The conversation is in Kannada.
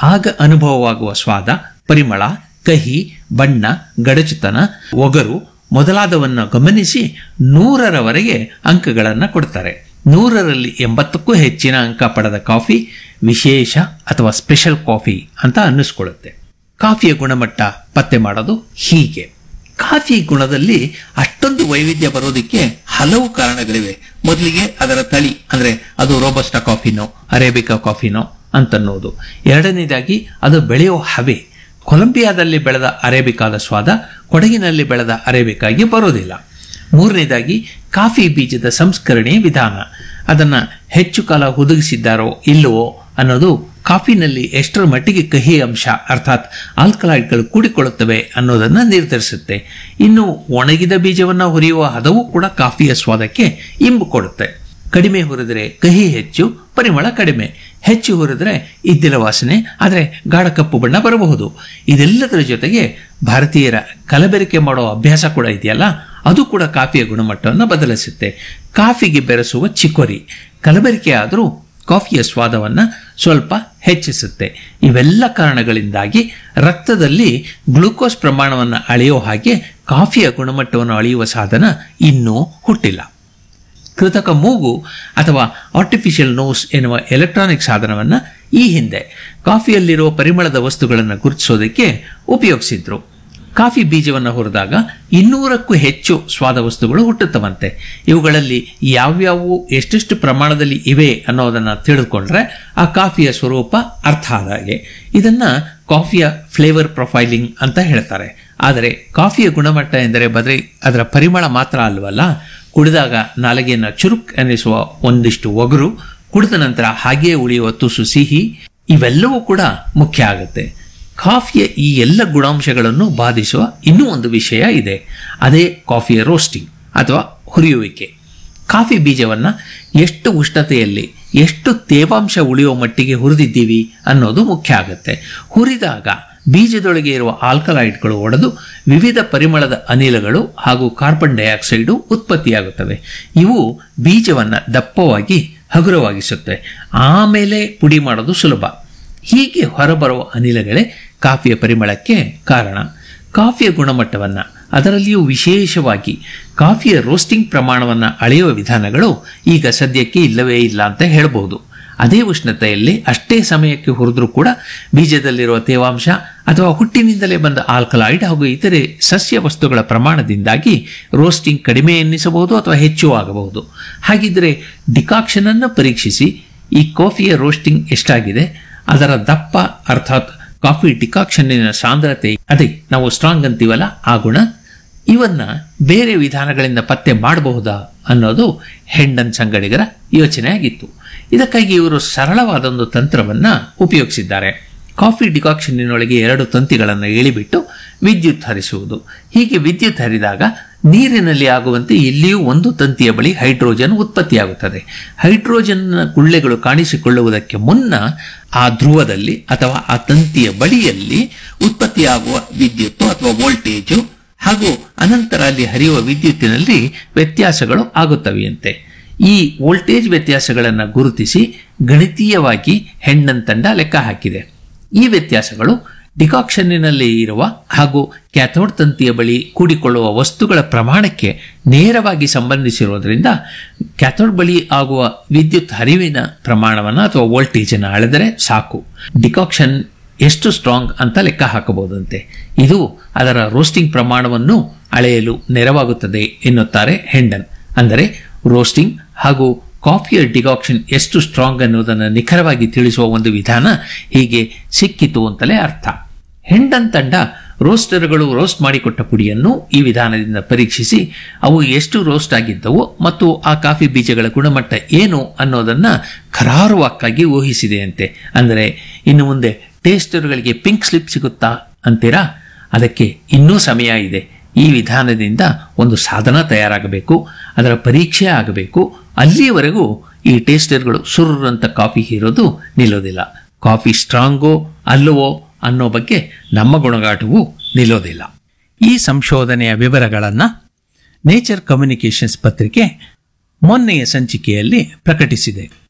ಆಗ ಅನುಭವವಾಗುವ ಸ್ವಾದ ಪರಿಮಳ ಕಹಿ ಬಣ್ಣ ಗಡಚುತನ ಒಗರು ಮೊದಲಾದವನ್ನು ಗಮನಿಸಿ ನೂರರವರೆಗೆ ಅಂಕಗಳನ್ನು ಕೊಡ್ತಾರೆ ನೂರರಲ್ಲಿ ಎಂಬತ್ತಕ್ಕೂ ಹೆಚ್ಚಿನ ಅಂಕ ಪಡೆದ ಕಾಫಿ ವಿಶೇಷ ಅಥವಾ ಸ್ಪೆಷಲ್ ಕಾಫಿ ಅಂತ ಅನ್ನಿಸ್ಕೊಳ್ಳುತ್ತೆ ಕಾಫಿಯ ಗುಣಮಟ್ಟ ಪತ್ತೆ ಮಾಡೋದು ಹೀಗೆ ಕಾಫಿ ಗುಣದಲ್ಲಿ ಅಷ್ಟೊಂದು ವೈವಿಧ್ಯ ಬರೋದಕ್ಕೆ ಹಲವು ಕಾರಣಗಳಿವೆ ಮೊದಲಿಗೆ ಅದರ ತಳಿ ಅಂದ್ರೆ ಅದು ರೋಬಸ್ಟಾ ಕಾಫಿನೋ ಅರೇಬಿಕಾ ಕಾಫಿನೋ ಅಂತನ್ನೋದು ಎರಡನೇದಾಗಿ ಅದು ಬೆಳೆಯೋ ಹವೆ ಕೊಲಂಬಿಯಾದಲ್ಲಿ ಬೆಳೆದ ಅರೇಬಿಕಾದ ಸ್ವಾದ ಕೊಡಗಿನಲ್ಲಿ ಬೆಳೆದ ಅರೇಬಿಕಾಗಿ ಬರೋದಿಲ್ಲ ಮೂರನೇದಾಗಿ ಕಾಫಿ ಬೀಜದ ಸಂಸ್ಕರಣೆಯ ವಿಧಾನ ಅದನ್ನು ಹೆಚ್ಚು ಕಾಲ ಹುದುಗಿಸಿದ್ದಾರೋ ಇಲ್ಲವೋ ಅನ್ನೋದು ಕಾಫಿನಲ್ಲಿ ಎಷ್ಟರ ಮಟ್ಟಿಗೆ ಕಹಿ ಅಂಶ ಅರ್ಥಾತ್ ಆಲ್ಕಲಾಯ್ಡ್ಗಳು ಕೂಡಿಕೊಳ್ಳುತ್ತವೆ ಅನ್ನೋದನ್ನು ನಿರ್ಧರಿಸುತ್ತೆ ಇನ್ನು ಒಣಗಿದ ಬೀಜವನ್ನು ಹುರಿಯುವ ಹದವು ಕೂಡ ಕಾಫಿಯ ಸ್ವಾದಕ್ಕೆ ಇಂಬು ಕೊಡುತ್ತೆ ಕಡಿಮೆ ಹುರಿದರೆ ಕಹಿ ಹೆಚ್ಚು ಪರಿಮಳ ಕಡಿಮೆ ಹೆಚ್ಚು ಹುರಿದ್ರೆ ಇದ್ದಿಲ ವಾಸನೆ ಆದರೆ ಗಾಢ ಕಪ್ಪು ಬಣ್ಣ ಬರಬಹುದು ಇದೆಲ್ಲದರ ಜೊತೆಗೆ ಭಾರತೀಯರ ಕಲಬೆರಕೆ ಮಾಡೋ ಅಭ್ಯಾಸ ಕೂಡ ಇದೆಯಲ್ಲ ಅದು ಕೂಡ ಕಾಫಿಯ ಗುಣಮಟ್ಟವನ್ನು ಬದಲಿಸುತ್ತೆ ಕಾಫಿಗೆ ಬೆರೆಸುವ ಚಿಕೋರಿ ಕಲಬೆರಕೆ ಆದರೂ ಕಾಫಿಯ ಸ್ವಾದವನ್ನು ಸ್ವಲ್ಪ ಹೆಚ್ಚಿಸುತ್ತೆ ಇವೆಲ್ಲ ಕಾರಣಗಳಿಂದಾಗಿ ರಕ್ತದಲ್ಲಿ ಗ್ಲೂಕೋಸ್ ಪ್ರಮಾಣವನ್ನು ಅಳೆಯೋ ಹಾಗೆ ಕಾಫಿಯ ಗುಣಮಟ್ಟವನ್ನು ಅಳೆಯುವ ಸಾಧನ ಇನ್ನೂ ಹುಟ್ಟಿಲ್ಲ ಕೃತಕ ಮೂಗು ಅಥವಾ ಆರ್ಟಿಫಿಷಿಯಲ್ ನೋಸ್ ಎನ್ನುವ ಎಲೆಕ್ಟ್ರಾನಿಕ್ ಸಾಧನವನ್ನು ಈ ಹಿಂದೆ ಕಾಫಿಯಲ್ಲಿರುವ ಪರಿಮಳದ ವಸ್ತುಗಳನ್ನು ಗುರುತಿಸೋದಕ್ಕೆ ಉಪಯೋಗಿಸಿದ್ರು ಕಾಫಿ ಬೀಜವನ್ನು ಹುರಿದಾಗ ಇನ್ನೂರಕ್ಕೂ ಹೆಚ್ಚು ಸ್ವಾದ ವಸ್ತುಗಳು ಹುಟ್ಟುತ್ತವಂತೆ ಇವುಗಳಲ್ಲಿ ಯಾವ್ಯಾವು ಎಷ್ಟೆಷ್ಟು ಪ್ರಮಾಣದಲ್ಲಿ ಇವೆ ಅನ್ನೋದನ್ನು ತಿಳಿದುಕೊಂಡ್ರೆ ಆ ಕಾಫಿಯ ಸ್ವರೂಪ ಅರ್ಥ ಆದ ಹಾಗೆ ಇದನ್ನು ಕಾಫಿಯ ಫ್ಲೇವರ್ ಪ್ರೊಫೈಲಿಂಗ್ ಅಂತ ಹೇಳ್ತಾರೆ ಆದರೆ ಕಾಫಿಯ ಗುಣಮಟ್ಟ ಎಂದರೆ ಬದಲಿ ಅದರ ಪರಿಮಳ ಮಾತ್ರ ಅಲ್ವಲ್ಲ ಕುಡಿದಾಗ ನಾಲಿಗೆಯನ್ನು ಚುರುಕ್ ಅನ್ನಿಸುವ ಒಂದಿಷ್ಟು ಒಗರು ಕುಡಿದ ನಂತರ ಹಾಗೆಯೇ ಉಳಿಯುವ ತುಸು ಸಿಹಿ ಇವೆಲ್ಲವೂ ಕೂಡ ಮುಖ್ಯ ಆಗುತ್ತೆ ಕಾಫಿಯ ಈ ಎಲ್ಲ ಗುಣಾಂಶಗಳನ್ನು ಬಾಧಿಸುವ ಇನ್ನೂ ಒಂದು ವಿಷಯ ಇದೆ ಅದೇ ಕಾಫಿಯ ರೋಸ್ಟಿಂಗ್ ಅಥವಾ ಹುರಿಯುವಿಕೆ ಕಾಫಿ ಬೀಜವನ್ನು ಎಷ್ಟು ಉಷ್ಣತೆಯಲ್ಲಿ ಎಷ್ಟು ತೇವಾಂಶ ಉಳಿಯುವ ಮಟ್ಟಿಗೆ ಹುರಿದಿದ್ದೀವಿ ಅನ್ನೋದು ಮುಖ್ಯ ಆಗುತ್ತೆ ಹುರಿದಾಗ ಬೀಜದೊಳಗೆ ಇರುವ ಆಲ್ಕಲಾಯ್ಡ್ಗಳು ಒಡೆದು ವಿವಿಧ ಪರಿಮಳದ ಅನಿಲಗಳು ಹಾಗೂ ಕಾರ್ಬನ್ ಡೈಆಕ್ಸೈಡು ಉತ್ಪತ್ತಿಯಾಗುತ್ತವೆ ಇವು ಬೀಜವನ್ನು ದಪ್ಪವಾಗಿ ಹಗುರವಾಗಿಸುತ್ತವೆ ಆಮೇಲೆ ಪುಡಿ ಮಾಡೋದು ಸುಲಭ ಹೀಗೆ ಹೊರಬರುವ ಅನಿಲಗಳೇ ಕಾಫಿಯ ಪರಿಮಳಕ್ಕೆ ಕಾರಣ ಕಾಫಿಯ ಗುಣಮಟ್ಟವನ್ನು ಅದರಲ್ಲಿಯೂ ವಿಶೇಷವಾಗಿ ಕಾಫಿಯ ರೋಸ್ಟಿಂಗ್ ಪ್ರಮಾಣವನ್ನು ಅಳೆಯುವ ವಿಧಾನಗಳು ಈಗ ಸದ್ಯಕ್ಕೆ ಇಲ್ಲವೇ ಇಲ್ಲ ಅಂತ ಹೇಳ್ಬೋದು ಅದೇ ಉಷ್ಣತೆಯಲ್ಲಿ ಅಷ್ಟೇ ಸಮಯಕ್ಕೆ ಹುರಿದ್ರೂ ಕೂಡ ಬೀಜದಲ್ಲಿರುವ ತೇವಾಂಶ ಅಥವಾ ಹುಟ್ಟಿನಿಂದಲೇ ಬಂದ ಆಲ್ಕಲಾಯ್ಡ್ ಹಾಗೂ ಇತರೆ ಸಸ್ಯ ವಸ್ತುಗಳ ಪ್ರಮಾಣದಿಂದಾಗಿ ರೋಸ್ಟಿಂಗ್ ಕಡಿಮೆ ಎನ್ನಿಸಬಹುದು ಅಥವಾ ಹೆಚ್ಚು ಆಗಬಹುದು ಹಾಗಿದ್ರೆ ಡಿಕಾಕ್ಷನ್ ಅನ್ನು ಪರೀಕ್ಷಿಸಿ ಈ ಕಾಫಿಯ ರೋಸ್ಟಿಂಗ್ ಎಷ್ಟಾಗಿದೆ ಅದರ ದಪ್ಪ ಅರ್ಥಾತ್ ಕಾಫಿ ಡಿಕಾಕ್ಷನ್ನಿನ ಸಾಂದ್ರತೆ ಅದೇ ನಾವು ಸ್ಟ್ರಾಂಗ್ ಅಂತೀವಲ್ಲ ಆ ಗುಣ ಇವನ್ನ ಬೇರೆ ವಿಧಾನಗಳಿಂದ ಪತ್ತೆ ಮಾಡಬಹುದಾ ಅನ್ನೋದು ಹೆಂಡನ್ ಸಂಗಡಿಗರ ಯೋಚನೆ ಆಗಿತ್ತು ಇದಕ್ಕಾಗಿ ಇವರು ಸರಳವಾದೊಂದು ತಂತ್ರವನ್ನ ಉಪಯೋಗಿಸಿದ್ದಾರೆ ಕಾಫಿ ಡಿಕಾಕ್ಷನ್ನಿನೊಳಗೆ ಎರಡು ತಂತಿಗಳನ್ನು ಎಳಿಬಿಟ್ಟು ವಿದ್ಯುತ್ ಹರಿಸುವುದು ಹೀಗೆ ವಿದ್ಯುತ್ ಹರಿದಾಗ ನೀರಿನಲ್ಲಿ ಆಗುವಂತೆ ಇಲ್ಲಿಯೂ ಒಂದು ತಂತಿಯ ಬಳಿ ಹೈಡ್ರೋಜನ್ ಉತ್ಪತ್ತಿಯಾಗುತ್ತದೆ ಹೈಡ್ರೋಜನ್ ಗುಳ್ಳೆಗಳು ಕಾಣಿಸಿಕೊಳ್ಳುವುದಕ್ಕೆ ಮುನ್ನ ಆ ಧ್ರುವದಲ್ಲಿ ಅಥವಾ ಆ ತಂತಿಯ ಬಳಿಯಲ್ಲಿ ಉತ್ಪತ್ತಿಯಾಗುವ ವಿದ್ಯುತ್ತು ಅಥವಾ ವೋಲ್ಟೇಜು ಹಾಗೂ ಅನಂತರ ಅಲ್ಲಿ ಹರಿಯುವ ವಿದ್ಯುತ್ತಿನಲ್ಲಿ ವ್ಯತ್ಯಾಸಗಳು ಆಗುತ್ತವೆಯಂತೆ ಈ ವೋಲ್ಟೇಜ್ ವ್ಯತ್ಯಾಸಗಳನ್ನು ಗುರುತಿಸಿ ಗಣಿತೀಯವಾಗಿ ಹೆಣ್ಣನ್ ತಂಡ ಲೆಕ್ಕ ಹಾಕಿದೆ ಈ ವ್ಯತ್ಯಾಸಗಳು ಡಿಕಾಕ್ಷನ್ನಿನಲ್ಲಿ ಇರುವ ಹಾಗೂ ಕ್ಯಾಥೋಡ್ ತಂತಿಯ ಬಳಿ ಕೂಡಿಕೊಳ್ಳುವ ವಸ್ತುಗಳ ಪ್ರಮಾಣಕ್ಕೆ ನೇರವಾಗಿ ಸಂಬಂಧಿಸಿರುವುದರಿಂದ ಕ್ಯಾಥೋಡ್ ಬಳಿ ಆಗುವ ವಿದ್ಯುತ್ ಹರಿವಿನ ಪ್ರಮಾಣವನ್ನು ಅಥವಾ ವೋಲ್ಟೇಜನ್ನು ಅಳೆದರೆ ಸಾಕು ಡಿಕಾಕ್ಷನ್ ಎಷ್ಟು ಸ್ಟ್ರಾಂಗ್ ಅಂತ ಲೆಕ್ಕ ಹಾಕಬಹುದಂತೆ ಇದು ಅದರ ರೋಸ್ಟಿಂಗ್ ಪ್ರಮಾಣವನ್ನು ಅಳೆಯಲು ನೆರವಾಗುತ್ತದೆ ಎನ್ನುತ್ತಾರೆ ಹೆಂಡನ್ ಅಂದರೆ ರೋಸ್ಟಿಂಗ್ ಹಾಗೂ ಕಾಫಿಯ ಡಿಕಾಕ್ಷನ್ ಎಷ್ಟು ಸ್ಟ್ರಾಂಗ್ ಅನ್ನೋದನ್ನು ನಿಖರವಾಗಿ ತಿಳಿಸುವ ಒಂದು ವಿಧಾನ ಹೀಗೆ ಸಿಕ್ಕಿತು ಅಂತಲೇ ಅರ್ಥ ಹೆಂಡನ್ ತಂಡ ರೋಸ್ಟರ್ಗಳು ರೋಸ್ಟ್ ಮಾಡಿಕೊಟ್ಟ ಪುಡಿಯನ್ನು ಈ ವಿಧಾನದಿಂದ ಪರೀಕ್ಷಿಸಿ ಅವು ಎಷ್ಟು ರೋಸ್ಟ್ ಆಗಿದ್ದವು ಮತ್ತು ಆ ಕಾಫಿ ಬೀಜಗಳ ಗುಣಮಟ್ಟ ಏನು ಅನ್ನೋದನ್ನ ಖರಾರುವಾಕ್ಕಾಗಿ ಊಹಿಸಿದೆಯಂತೆ ಅಂದರೆ ಇನ್ನು ಮುಂದೆ ಟೇಸ್ಟರ್ಗಳಿಗೆ ಪಿಂಕ್ ಸ್ಲಿಪ್ ಸಿಗುತ್ತಾ ಅಂತೀರಾ ಅದಕ್ಕೆ ಇನ್ನೂ ಸಮಯ ಇದೆ ಈ ವಿಧಾನದಿಂದ ಒಂದು ಸಾಧನ ತಯಾರಾಗಬೇಕು ಅದರ ಪರೀಕ್ಷೆ ಆಗಬೇಕು ಅಲ್ಲಿಯವರೆಗೂ ಈ ಟೇಸ್ಟರ್ಗಳು ಸುರ್ರಂತ ಕಾಫಿ ಹೀರೋದು ನಿಲ್ಲೋದಿಲ್ಲ ಕಾಫಿ ಸ್ಟ್ರಾಂಗೋ ಅಲ್ಲವೋ ಅನ್ನೋ ಬಗ್ಗೆ ನಮ್ಮ ಗುಣಗಾಟವು ನಿಲ್ಲೋದಿಲ್ಲ ಈ ಸಂಶೋಧನೆಯ ವಿವರಗಳನ್ನು ನೇಚರ್ ಕಮ್ಯುನಿಕೇಷನ್ಸ್ ಪತ್ರಿಕೆ ಮೊನ್ನೆಯ ಸಂಚಿಕೆಯಲ್ಲಿ ಪ್ರಕಟಿಸಿದೆ